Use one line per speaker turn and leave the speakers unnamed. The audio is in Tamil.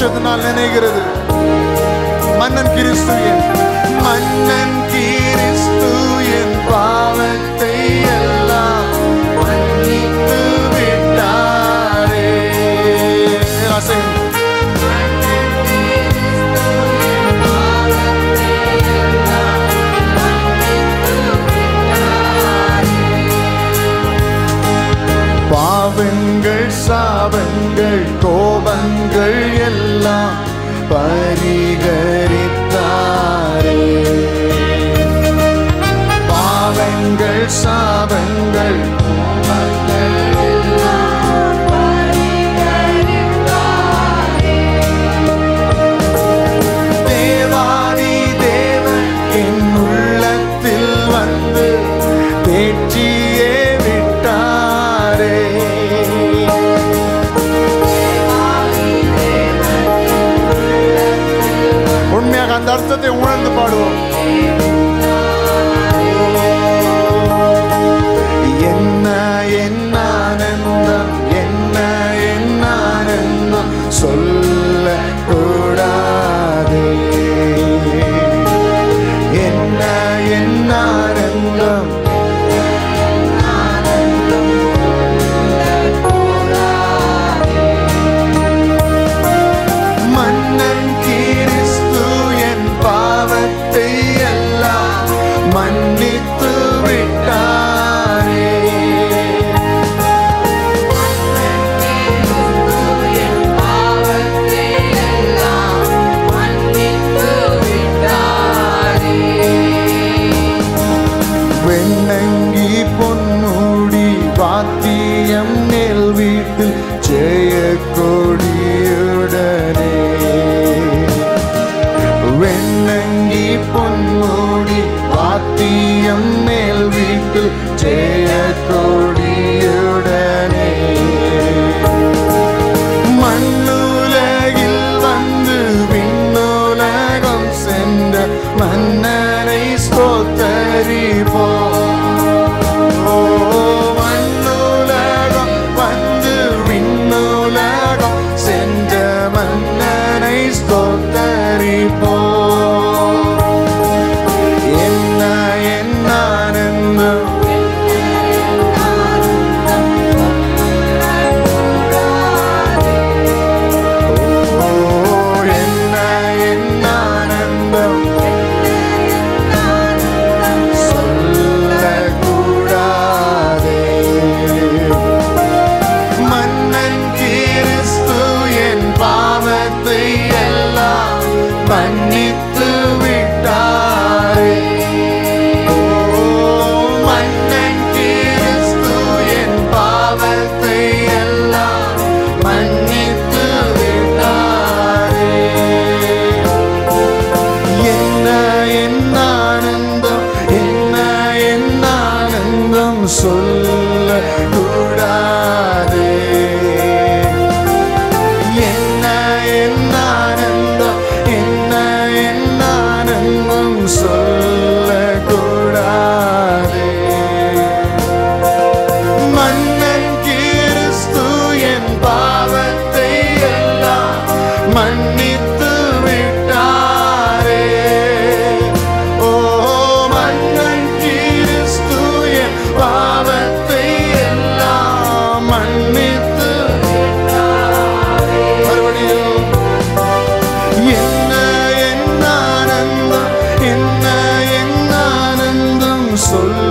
சந்தோஷத்தினால் நினைகிறது மன்னன் கிறிஸ்து என் மன்னன் கிறிஸ்து என் பாவத்தை எல்லாம் மன்னித்து விட்டாரே ஆசை பாவங்கள் சாபங்கள் கோபங்கள் எல்லாம் பரிகரித்தாரே பாவங்கள் சாபங்கள் கோபங்கள் எல்லாம் தேவாதி தேவன் என் உள்ளத்தில் வந்து தேற்றியே விட்டாரே உண்மையாக அந்த அர்த்தத்தை உணர்ந்து பாடுவோம் என்ன என்ன ஆனந்தம் என்ன என்ன ஆனந்தம் சொல்ல கூடாதே என்ன என்ன ஆனந்தம் மன்னன் கிறிஸ்து என் பாவத்தை எல்லாம் மன்னித்து விட்டாரே வெண்ணங்கி பொன்மூடி வாத்தியம் நெல் வீட்டில் ஜெய கொடியுடனே வெண்ணங்கி பொன்மூடி வாத்தியம் மேல் வீட்டில் ஜெய கொடியுடனே மண்ணுலகில் வந்து விண்ணுலகம் சென்ற மன்னரை ஸ்தோத்தரிப்போ ஓ மண்ணுலகம் வந்து விண்ணுலகம் சென்ற மன்னரை ஸ்தோத்தரிப்போ என்ன என்ன ஆனந்தம் ஓ என்ன என்ன ஆனந்தம் சொல்லக்கூடாதே மன்னன் கிறிஸ்து என் பாவத்தை எல்லாம் மன்னித்து விட்டாரே ஓ, மன்னன் கிறிஸ்து என் பாவத்தை எல்லாம் மன்னித்து விட்டாரே என்ன என்ன ஆனந்தம் என்ன என்ன ஆனந்தம் சொல்ல கூடாதே என்ன என்ன ஆனந்தம் என்ன என்ன ஆனந்தம் சொல்ல கூடாதே மன்னன் கிறிஸ்து என் பாவத்தை எல்லாம் மன்னித்து விட்டாரே ஓ மன்னன் கிறிஸ்து என் பாவத்தை எல்லாம் மன்னித்து மறுபடியும் என்ன என்ன ஆனந்தம் என்ன என்ன ஆனந்தம் சொல்ல